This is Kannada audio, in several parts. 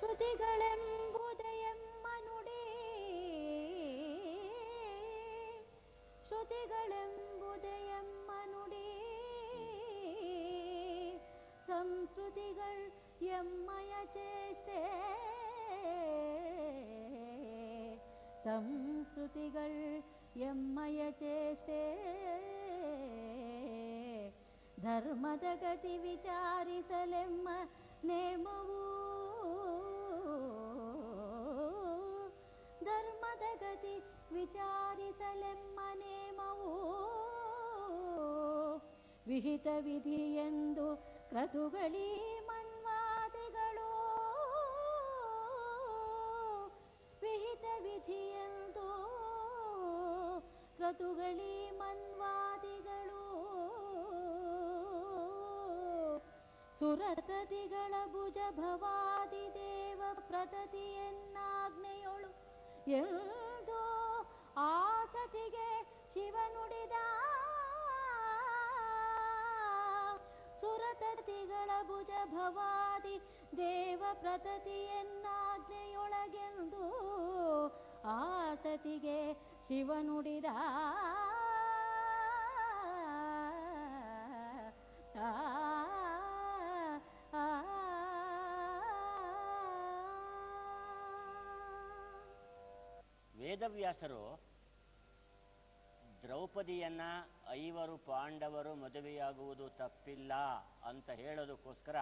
ಶ್ರುತಿಗಳೆಂಬುದೆಯೆಮ್ಮ ನುಡಿ ಶ್ರುತಿಗಳೆಂಬುದೆಯೆಮ್ಮ ನುಡಿ ಸಂಸ್ಕೃತಿಗಳ್ ಎಮ್ಮಯ ಚೇಷ್ಟೆ ಸಂಸ್ಕೃತಿಗಳ್ ಎಮ್ಮಯ ಚೇಷ್ಟೆ ಧರ್ಮದ ಗತಿ ವಿಚಾರಿಸಲೆಮ್ಮ ನೇಮವು ಧರ್ಮದ ಗತಿ ವಿಚಾರಿಸಲೆಮ್ಮ ನೇಮವು ವಿಹಿತ ವಿಧಿ ಎಂದು ಕ್ರತುಗಳೀ ಮನ್ವಾದಿಗಳು ವಿಹಿತ ವಿಧಿ ಎಂದು ಕ್ರತುಗಳೀ ಮನ್ವಾದಿಗಳು ಸುರತತಿಗಳ ಭುಜ ಭವಾದಿ ದೇವ ಪ್ರತತಿಯನ್ನಾಜ್ಞೆಯೊಳು ಎಂದು ಆಸತಿಗೆ ಶಿವ ನುಡಿದ ಸುರತತಿಗಳ ಭುಜ ಭವಾದಿ ದೇವ ಪ್ರತತಿಯನ್ನಾಜ್ಞೆಯೊಳಗೆಂದು ಆಸತಿಗೆ ಶಿವ ನುಡಿದ ಆ, ಆ, ವೇದವ್ಯಾಸರು ದ್ರೌಪದಿಯನ್ನ ಐವರು ಪಾಂಡವರು ಮದುವೆಯಾಗುವುದು ತಪ್ಪಿಲ್ಲ ಅಂತ ಹೇಳೋದಕ್ಕೋಸ್ಕರ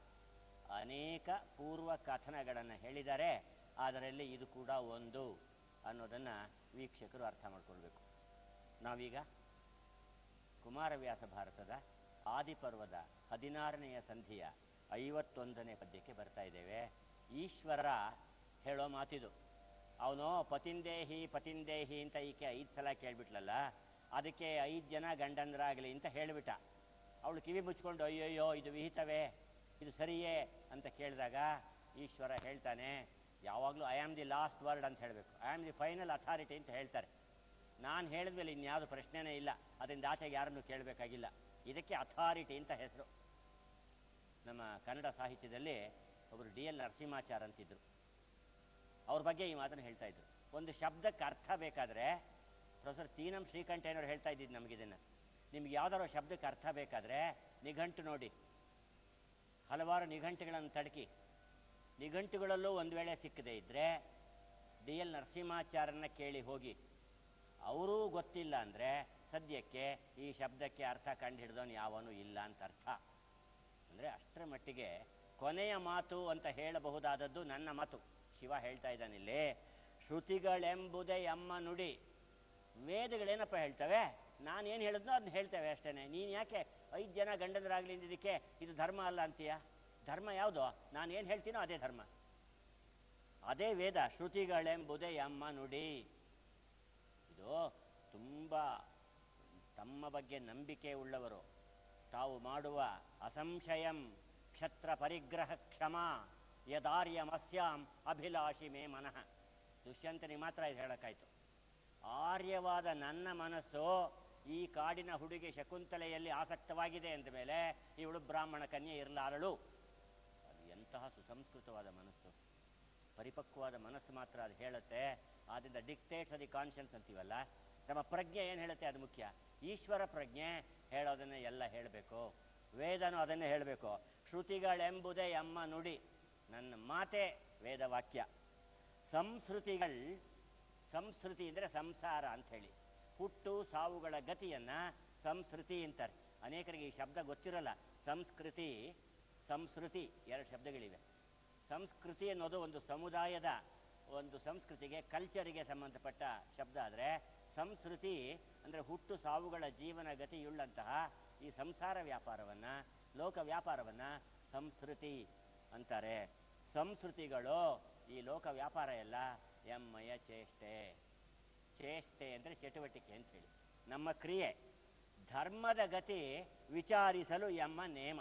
ಅನೇಕ ಪೂರ್ವ ಕಥನಗಳನ್ನು ಹೇಳಿದ್ದಾರೆ ಅದರಲ್ಲಿ ಇದು ಕೂಡ ಒಂದು ಅನ್ನೋದನ್ನ ವೀಕ್ಷಕರು ಅರ್ಥ ಮಾಡ್ಕೊಳ್ಬೇಕು ನಾವೀಗ ಕುಮಾರವ್ಯಾಸ ಭಾರತದ ಆದಿಪರ್ವದ ಹದಿನಾರನೆಯ ಸಂಧಿಯ ಐವತ್ತೊಂದನೇ ಪದ್ಯಕ್ಕೆ ಬರ್ತಾ ಇದ್ದೇವೆ ಈಶ್ವರ ಹೇಳೋ ಮಾತಿದು ಅವನು ಪತಿಂದೇಹಿ ಪತಿಂದೇಹಿ ಅಂತ ಈಕೆ ಐದು ಸಲ ಕೇಳ್ಬಿಟ್ಲಲ್ಲ ಅದಕ್ಕೆ ಐದು ಜನ ಗಂಡಂದ್ರಾಗಲಿ ಅಂತ ಹೇಳಿಬಿಟ್ಟ ಅವಳು ಕಿವಿ ಮುಚ್ಕೊಂಡು ಅಯ್ಯಯ್ಯೋ ಇದು ವಿಹಿತವೇ ಇದು ಸರಿಯೇ ಅಂತ ಕೇಳಿದಾಗ ಈಶ್ವರ ಹೇಳ್ತಾನೆ ಯಾವಾಗಲೂ I am the last word ಅಂತ ಹೇಳಬೇಕು I am the final authority ಅಂತ ಹೇಳ್ತಾರೆ ನಾನು ಹೇಳಿದ್ಮೇಲೆ ಇನ್ಯಾವುದು ಪ್ರಶ್ನೆನೇ ಇಲ್ಲ ಅದರಿಂದ ಆಚೆಗೆ ಯಾರನ್ನು ಕೇಳಬೇಕಾಗಿಲ್ಲ ಇದಕ್ಕೆ ಅಥಾರಿಟಿ ಅಂತ ಹೆಸರು ನಮ್ಮ ಕನ್ನಡ ಸಾಹಿತ್ಯದಲ್ಲಿ ಒಬ್ಬರು ಡಿ ಎಲ್ ನರಸಿಂಹಾಚಾರ್ ಅಂತಿದ್ರು ಅವ್ರ ಬಗ್ಗೆ ಈ ಮಾತನ್ನು ಹೇಳ್ತಾ ಇದ್ರು ಒಂದು ಶಬ್ದಕ್ಕೆ ಅರ್ಥ ಬೇಕಾದರೆ ಪ್ರೊಫೆಸರ್ ತೀನಂ ಶ್ರೀಕಂಠಯ್ಯನವ್ರು ಹೇಳ್ತಾ ಇದ್ದಿದ್ದು ನಮಗಿದನ್ನು ನಿಮ್ಗೆ ಯಾವ್ದಾರೋ ಶಬ್ದಕ್ಕೆ ಅರ್ಥ ಬೇಕಾದರೆ ನಿಘಂಟು ನೋಡಿ ಹಲವಾರು ನಿಘಂಟುಗಳನ್ನು ತಡಕಿ ನಿಘಂಟುಗಳಲ್ಲೂ ಒಂದು ವೇಳೆ ಸಿಕ್ಕದೇ ಇದ್ದರೆ ಡಿ ಎಲ್ ನರಸಿಂಹಾಚಾರ್ಯನ ಕೇಳಿ ಹೋಗಿ ಅವರೂ ಗೊತ್ತಿಲ್ಲ ಅಂದರೆ ಸದ್ಯಕ್ಕೆ ಈ ಶಬ್ದಕ್ಕೆ ಅರ್ಥ ಕಂಡು ಹಿಡಿದವನು ಯಾವನೂ ಇಲ್ಲ ಅಂತ ಅರ್ಥ ಅಂದರೆ ಅಷ್ಟರ ಮಟ್ಟಿಗೆ ಕೊನೆಯ ಮಾತು ಅಂತ ಹೇಳಬಹುದಾದದ್ದು ನನ್ನ ಮಾತು ಶಿವ ಹೇಳ್ತಾ ಇದ್ದಾನಿಲ್ಲಿ ಶ್ರುತಿಗಳೆಂಬುದೇ ಅಮ್ಮ ನುಡಿ ವೇದಗಳೇನಪ್ಪ ಹೇಳ್ತವೆ ನಾನು ಏನು ಹೇಳಿದ್ನೋ ಅದನ್ನ ಹೇಳ್ತೇವೆ ಅಷ್ಟೇ ನೀನು ಯಾಕೆ ಐದು ಜನ ಗಂಡಂದರಾಗಲಿ ಅಂದಿದ್ದಕ್ಕೆ ಇದು ಧರ್ಮ ಅಲ್ಲ ಅಂತೀಯ ಧರ್ಮ ಯಾವುದು ನಾನು ಏನು ಹೇಳ್ತೀನೋ ಅದೇ ಧರ್ಮ ಅದೇ ವೇದ ಶ್ರುತಿಗಳೆಂಬುದೇ ಅಮ್ಮ ನುಡಿ ಇದು ತುಂಬ ತಮ್ಮ ಬಗ್ಗೆ ನಂಬಿಕೆ ಉಳ್ಳವರು ತಾವು ಮಾಡುವ ಅಸಂಶಯಂ ಕ್ಷತ್ರ ಪರಿಗ್ರಹ ಕ್ಷಮ ಯದಾರ್ಯಮಸ್ಯಾಂ ಅಭಿಲಾಷಿ ಮೇ ಮನಃ ದುಷ್ಯಂತನಿಗೆ ಮಾತ್ರ ಇದು ಹೇಳೋಕ್ಕಾಯ್ತು ಆರ್ಯವಾದ ನನ್ನ ಮನಸ್ಸು ಈ ಕಾಡಿನ ಹುಡುಗಿ ಶಕುಂತಲೆಯಲ್ಲಿ ಆಸಕ್ತವಾಗಿದೆ ಅಂದ ಮೇಲೆ ಇವಳು ಬ್ರಾಹ್ಮಣ ಕನ್ಯೆ ಇರಲಾರಳು ಅದು ಎಂತಹ ಸುಸಂಸ್ಕೃತವಾದ ಮನಸ್ಸು ಪರಿಪಕ್ವವಾದ ಮನಸ್ಸು ಮಾತ್ರ ಅದು ಹೇಳುತ್ತೆ ಆದ್ದರಿಂದ ಡಿಕ್ಟೇಟ್ಸ್ ದಿ ಕಾನ್ಷಿಯನ್ಸ್ ಅಂತೀವಲ್ಲ ನಮ್ಮ ಪ್ರಜ್ಞೆ ಏನು ಹೇಳುತ್ತೆ ಅದು ಮುಖ್ಯ ಈಶ್ವರ ಪ್ರಜ್ಞೆ ಹೇಳೋದನ್ನೇ ಎಲ್ಲ ಹೇಳಬೇಕು ವೇದನೂ ಅದನ್ನೇ ಹೇಳಬೇಕು ಶ್ರುತಿಗಳೆಂಬುದೇ ಅಮ್ಮ ನುಡಿ ನನ್ನ ಮಾತೆ ವೇದವಾಕ್ಯ ಸಂಸ್ಕೃತಿಗಳು ಸಂಸ್ಕೃತಿ ಅಂದರೆ ಸಂಸಾರ ಅಂಥೇಳಿ ಹುಟ್ಟು ಸಾವುಗಳ ಗತಿಯನ್ನು ಸಂಸ್ಕೃತಿ ಅಂತಾರೆ ಅನೇಕರಿಗೆ ಈ ಶಬ್ದ ಗೊತ್ತಿರಲ್ಲ ಸಂಸ್ಕೃತಿ ಸಂಸ್ಕೃತಿ ಎರಡು ಶಬ್ದಗಳಿವೆ ಸಂಸ್ಕೃತಿ ಅನ್ನೋದು ಒಂದು ಸಮುದಾಯದ ಒಂದು ಸಂಸ್ಕೃತಿಗೆ ಕಲ್ಚರಿಗೆ ಸಂಬಂಧಪಟ್ಟ ಶಬ್ದ ಆದರೆ ಸಂಸ್ಕೃತಿ ಅಂದರೆ ಹುಟ್ಟು ಸಾವುಗಳ ಜೀವನ ಗತಿಯುಳ್ಳಂತಹ ಈ ಸಂಸಾರ ವ್ಯಾಪಾರವನ್ನು ಲೋಕ ವ್ಯಾಪಾರವನ್ನು ಸಂಸ್ಕೃತಿ ಅಂತಾರೆ ಸಂಸ್ಕೃತಿಗಳು ಈ ಲೋಕ ವ್ಯಾಪಾರ ಎಲ್ಲ ಎಮ್ಮಯ ಚೇಷ್ಟೆ ಚೇಷ್ಟೆ ಅಂದರೆ ಚಟುವಟಿಕೆ ಅಂತ ಹೇಳಿ ನಮ್ಮ ಕ್ರಿಯೆ ಧರ್ಮದ ಗತಿ ವಿಚಾರಿಸಲು ಎಮ್ಮ ನೇಮ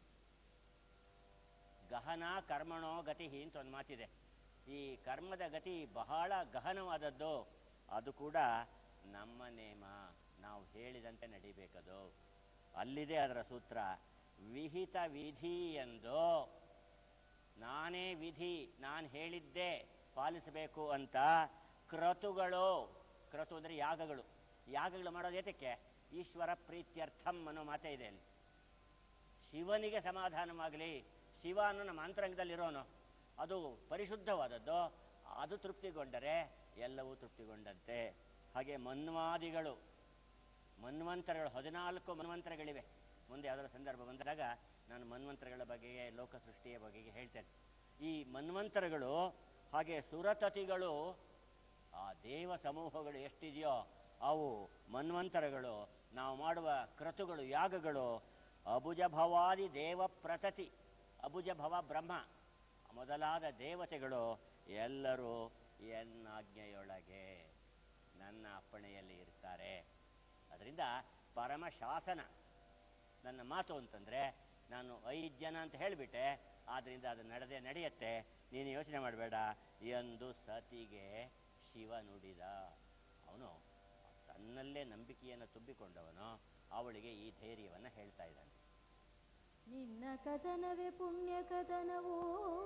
ಗಹನ ಕರ್ಮಣೋ ಗತಿ ಅಂತ ಒಂದು ಮಾತಿದೆ ಈ ಕರ್ಮದ ಗತಿ ಬಹಳ ಗಹನವಾದದ್ದು ಅದು ಕೂಡ ನಮ್ಮ ನೇಮ ನಾವು ಹೇಳಿದಂತೆ ನಡಿಬೇಕದು ಅಲ್ಲಿದೆ ಅದರ ಸೂತ್ರ ವಿಹಿತ ವಿಧಿ ಎಂದು ನಾನೇ ವಿಧಿ ನಾನು ಹೇಳಿದ್ದೇ ಪಾಲಿಸಬೇಕು ಅಂತ ಕ್ರತುಗಳು ಕ್ರತು ಅಂದರೆ ಯಾಗಗಳು ಯಾಗಗಳು ಮಾಡೋದು ಏತಕ್ಕೆ ಈಶ್ವರ ಪ್ರೀತ್ಯರ್ಥಂ ಅನ್ನೋ ಮಾತೇ ಇದೆ ಅಲ್ಲಿ ಶಿವನಿಗೆ ಸಮಾಧಾನವಾಗಲಿ ಶಿವ ಅನ್ನೋ ನಮ್ಮ ಅಂತರಂಗದಲ್ಲಿರೋನು ಅದು ಪರಿಶುದ್ಧವಾದದ್ದು ಅದು ತೃಪ್ತಿಗೊಂಡರೆ ಎಲ್ಲವೂ ತೃಪ್ತಿಗೊಂಡಂತೆ ಹಾಗೆ ಮನ್ವಾದಿಗಳು ಮನ್ವಂತರಗಳು ಹದಿನಾಲ್ಕು ಮನ್ವಂತರಗಳಿವೆ ಮುಂದೆ ಯಾವುದಾದ್ರು ಸಂದರ್ಭ ಬಂದಾಗ ನಾನು ಮನ್ವಂತರಗಳ ಬಗೆಗೆ ಲೋಕ ಸೃಷ್ಟಿಯ ಬಗೆಗೆ ಹೇಳ್ತೇನೆ ಈ ಮನ್ವಂತರಗಳು ಹಾಗೆ ಸುರತತಿಗಳು ಆ ದೇವ ಸಮೂಹಗಳು ಎಷ್ಟಿದೆಯೋ ಅವು ಮನ್ವಂತರಗಳು ನಾವು ಮಾಡುವ ಕ್ರತುಗಳು ಯಾಗಗಳು ಅಬುಜಭವಾದಿ ದೇವ ಪ್ರತತಿ ಅಬುಜಭವ ಬ್ರಹ್ಮ ಮೊದಲಾದ ದೇವತೆಗಳು ಎಲ್ಲರೂ ಎನ್ನಾಜ್ಞೆಯೊಳಗೆ ನನ್ನ ಅಪ್ಪಣೆಯಲ್ಲಿ ಇರ್ತಾರೆ ಅದರಿಂದ ಪರಮ ಶಾಸನ ನನ್ನ ಮಾತು ಅಂತಂದರೆ ನಾನು ಐದು ಜನ ಅಂತ ಹೇಳಿಬಿಟ್ಟೆ ಆದ್ದರಿಂದ ಅದು ನಡೆದೇ ನಡೆಯುತ್ತೆ ನೀನು ಯೋಚನೆ ಮಾಡಬೇಡ ಎಂದು ಸತಿಗೆ ಶಿವ ನುಡಿದ ಅವನು ತನ್ನಲ್ಲೇ ನಂಬಿಕೆಯನ್ನು ತುಂಬಿಕೊಂಡವನು ಅವಳಿಗೆ ಈ ಧೈರ್ಯವನ್ನು ಹೇಳ್ತಾ ಇದ್ದಾನೆ ನಿನ್ನ ಕಥನವೇ ಪುಣ್ಯ ಕಥನವೋ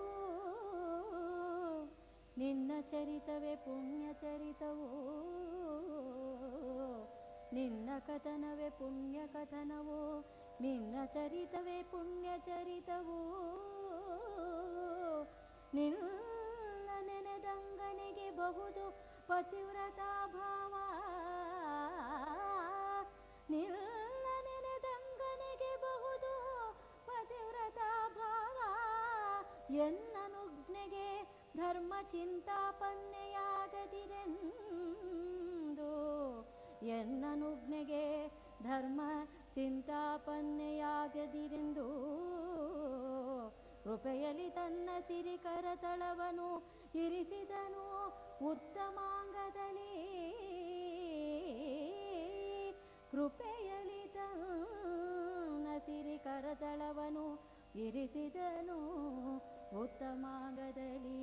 ನಿನ್ನ ಚರಿತವೇ ಪುಣ್ಯ ಚರಿತವೋ ನಿನ್ನ ಕಥನವೇ ಪುಣ್ಯ ಕಥನವೋ ನಿನ್ನ ಚರಿತವೇ ಪುಣ್ಯ ಚರಿತವೋ ನಿನ್ನ ನೆನೆದಂಗನೆಗೆ ಬಹುದು ಪತಿವ್ರತಾ ಭಾವ ನಿನ್ನ ನೆನೆದಂಗನೆಗೆ ಬಹುದು ಪತಿವ್ರತಾ ಭಾವ ಎನ್ನನುಜ್ಞೆಗೆ ಧರ್ಮ ಚಿಂತಾಪನ್ನೆಯಾಗದಿರೆಂದು ಎನ್ನನುಜ್ಞೆಗೆ ಧರ್ಮ ಚಿಂತಾಪನ್ನೆಯಾಗದಿರೆಂದು ಕೃಪೆಯಲಿ ತನ್ನ ಸಿರಿ ಕರತಳವನು ಇರಿಸಿದನು ಉತ್ತಮಾಂಗದಲ್ಲಿ ಕೃಪೆಯಲಿ ತನ್ನ ಸಿರಿ ಕರತಳವನು ಇರಿಸಿದನು ಉತ್ತಮಾಂಗದಲ್ಲಿ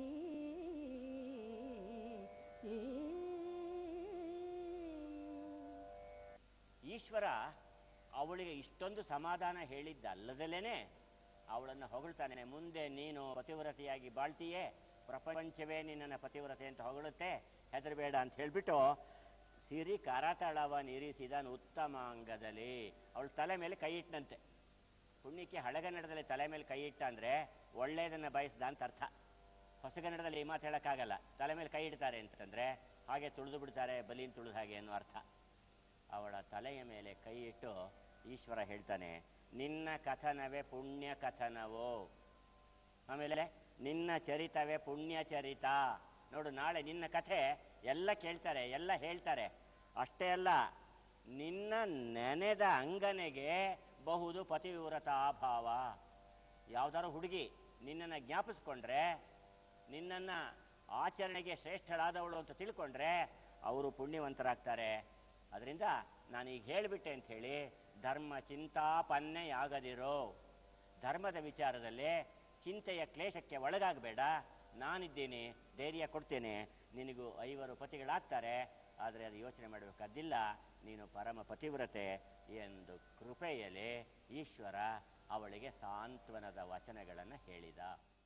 ಈಶ್ವರ ಅವಳಿಗೆ ಇಷ್ಟೊಂದು ಸಮಾಧಾನ ಹೇಳಿದ್ದಲ್ಲದಲೇನೆ ಅವಳನ್ನು ಹೊಗಳ್ತಾನೆ ಮುಂದೆ ನೀನು ಪತಿವ್ರತೆಯಾಗಿ ಬಾಳ್ತೀಯೇ ಪ್ರಪಂಚವೇ ನಿನ್ನನ್ನು ಪತಿವ್ರತೆ ಅಂತ ಹೊಗಳುತ್ತೆ ಹೆದರಬೇಡ ಅಂತ ಹೇಳಿಬಿಟ್ಟು ಸಿರಿ ಕರತಳವನಿರಿಸಿದನು ಉತ್ತಮಾಂಗದಲ್ಲಿ ಅವಳ ತಲೆ ಮೇಲೆ ಕೈ ಇಟ್ಟಂತೆ ಪುಣ್ಯಕ್ಕೆ ಹಳಗನ್ನಡದಲ್ಲಿ ತಲೆ ಮೇಲೆ ಕೈ ಇಟ್ಟ ಅಂದರೆ ಒಳ್ಳೆಯದನ್ನು ಬಯಸ್ದ ಅಂತ ಅರ್ಥ ಹೊಸಗನ್ನಡದಲ್ಲಿ ಈ ಮಾತು ಹೇಳೋಕ್ಕಾಗಲ್ಲ ತಲೆ ಮೇಲೆ ಕೈ ಇಡ್ತಾರೆ ಅಂತಂದರೆ ಹಾಗೆ ತುಳಿದು ಬಿಡ್ತಾರೆ ಬಲಿನ್ ತುಳಿದ ಹಾಗೆ ಅನ್ನೋ ಅರ್ಥ ಅವಳ ತಲೆಯ ಮೇಲೆ ಕೈ ಇಟ್ಟು ಈಶ್ವರ ಹೇಳ್ತಾನೆ ನಿನ್ನ ಕಥನವೇ ಪುಣ್ಯ ಕಥನವೋ ಆಮೇಲೆ ನಿನ್ನ ಚರಿತವೇ ಪುಣ್ಯ ಚರಿತ ನೋಡು ನಾಳೆ ನಿನ್ನ ಕಥೆ ಎಲ್ಲ ಕೇಳ್ತಾರೆ ಎಲ್ಲ ಹೇಳ್ತಾರೆ ಅಷ್ಟೇ ಅಲ್ಲ ನಿನ್ನ ನೆನೆದ ಅಂಗನೆಗೆ ಬಹುದು ಪತಿವ್ರತ ಅಭಾವ ಯಾವ್ದಾರು ಹುಡುಗಿ ನಿನ್ನನ್ನು ಜ್ಞಾಪಿಸ್ಕೊಂಡ್ರೆ ನಿನ್ನನ್ನು ಆಚರಣೆಗೆ ಶ್ರೇಷ್ಠಳಾದವಳು ಅಂತ ತಿಳ್ಕೊಂಡ್ರೆ ಅವರು ಪುಣ್ಯವಂತರಾಗ್ತಾರೆ ಅದರಿಂದ ನಾನು ಈಗ ಹೇಳಿಬಿಟ್ಟೆ ಅಂತ ಹೇಳಿ ಧರ್ಮ ಚಿಂತಾಪನ್ನೆಯಾಗದಿರೋ ಧರ್ಮದ ವಿಚಾರದಲ್ಲಿ ಚಿಂತೆಯ ಕ್ಲೇಶಕ್ಕೆ ಒಳಗಾಗಬೇಡ ನಾನಿದ್ದೀನಿ ಧೈರ್ಯ ಕೊಡ್ತೇನೆ ನಿನಗೂ ಐವರು ಪತಿಗಳಾಗ್ತಾರೆ ಆದರೆ ಅದು ಯೋಚನೆ ಮಾಡಬೇಕಾದ್ದಿಲ್ಲ ನೀನು ಪರಮ ಪತಿವ್ರತೆ ಎಂದು ಕೃಪೆಯಲ್ಲಿ ಈಶ್ವರ ಅವಳಿಗೆ ಸಾಂತ್ವನದ ವಚನಗಳನ್ನು ಹೇಳಿದ